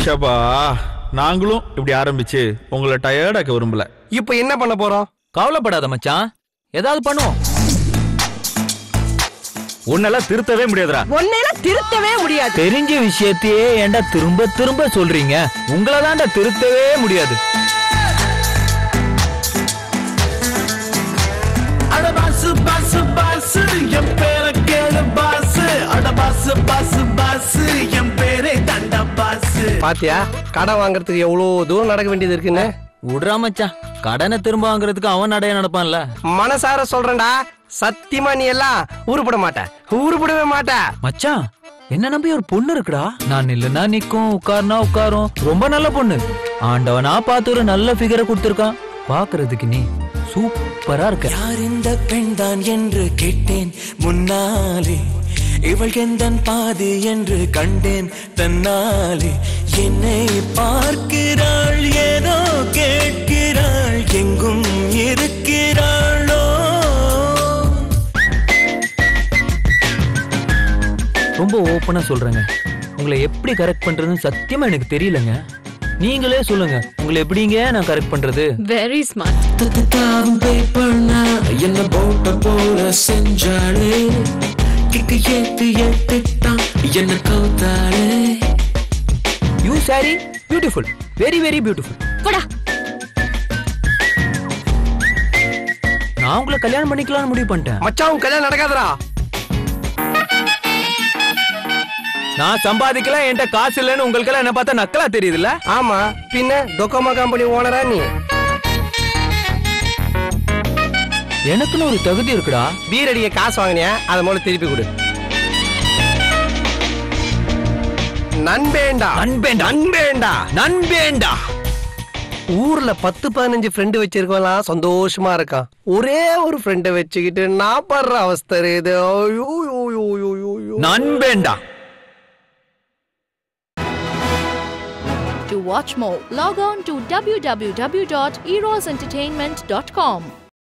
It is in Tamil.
ஷபா நாங்களும் இப்படி ஆரம்பிச்சு உங்களை டயர்டாக்க விரும்பல இப்போ என்ன பண்ண போறோம் கவலைப்படாத மச்சான் ஏதாவது பண்ணுவோம் உன்னெல்லாம் திருத்தவே முடியாதுடா உன்னையெல்லாம் திருத்தவே முடியாது தெரிஞ்ச விஷயத்தையே ஏன்டா திரும்ப திரும்ப சொல்றீங்க உங்களை தான்டா திருத்தவே முடியாது அட பாசு பாசு பாசு என் பேரை கேளு பாசு அட பாசு பாசு பாசு என் பேரே தண்ட பாசு பாத்தியா கடன் வாங்குறதுக்கு எவ்வளவு தூரம் நடக்க வேண்டியது இருக்குன்னு விடுறா மச்சான் கடனை திரும்ப வாங்குறதுக்கு அவன் நடைய நடப்பான்ல மனசார சொல்றேன்டா சத்தியமா நீ எல்லாம் உருப்பட மாட்ட உருப்படவே மாட்ட மச்சான் என்ன நம்பி ஒரு பொண்ணு இருக்குடா நான் நில்லுனா நிக்கும் உட்காருனா உட்காரும் ரொம்ப நல்ல பொண்ணு ஆண்டவனா பார்த்து ஒரு நல்ல ஃபிகரை கொடுத்துருக்கான் பாக்குறதுக்கு நீ சூப்பரா இருக்க யார் இந்த பெண்தான் என்று கேட்டேன் முன்னாலே இவள் எந்தன் பாதி என்று கண்டேன் தன்னாலே என்னை பார்க்கிறாள் ஏதோ கேட்கிறாள் எங்கும் இருக்கிறாளோ ரொம்ப ஓப்பனா சொல்றேங்க உங்களை எப்படி கரெக்ட் பண்றதுன்னு சத்தியமா எனக்கு தெரியலங்க நீங்களே சொல்லுங்க உங்களை எப்படிங்க நான் கரெக்ட் பண்றது வெரி ஸ்மார்ட் தாவும் பேப்பர்னா என்ன போட்ட போல செஞ்சாளே கிக்கு ஏத்து ஏத்துட்டான் என்ன கவுத்தாளே you sorry beautiful very very beautiful போடா நான் உங்களை கல்யாணம் பண்ணிக்கலாம்னு முடிவு பண்ணிட்டேன் மச்சான் உன் கல்யாணம் நடக்காதடா நான் சம்பாதிக்கலாம் என்கிட்ட காசு இல்லைன்னு உங்களுக்கெல்லாம் என்ன பார்த்தா நக்கலா தெரியுதுல்ல ஆமா பின்ன டொக்கோமா கம்பெனி ஓனரா நீ எனக்குன்னு ஒரு தகுதி இருக்குடா பீரடிய காசு வாங்கினியா அதை மூலம் திருப்பி கொடு நண்பேண்டா நண்பேண்டா. நண்பேண்டா நண்பேண்டா ஊர்ல பத்து பதினஞ்சு ஃப்ரெண்டு வச்சிருக்கவெல்லாம் சந்தோஷமா இருக்கான் ஒரே ஒரு ஃப்ரெண்டை வச்சுக்கிட்டு நான் படுற அவஸ்தை இது ஐயோ, ஐயோ, ஐயோ, ஐயோ, ஐயோ. நண்பேண்டா To watch more, log on to www.erosentertainment.com.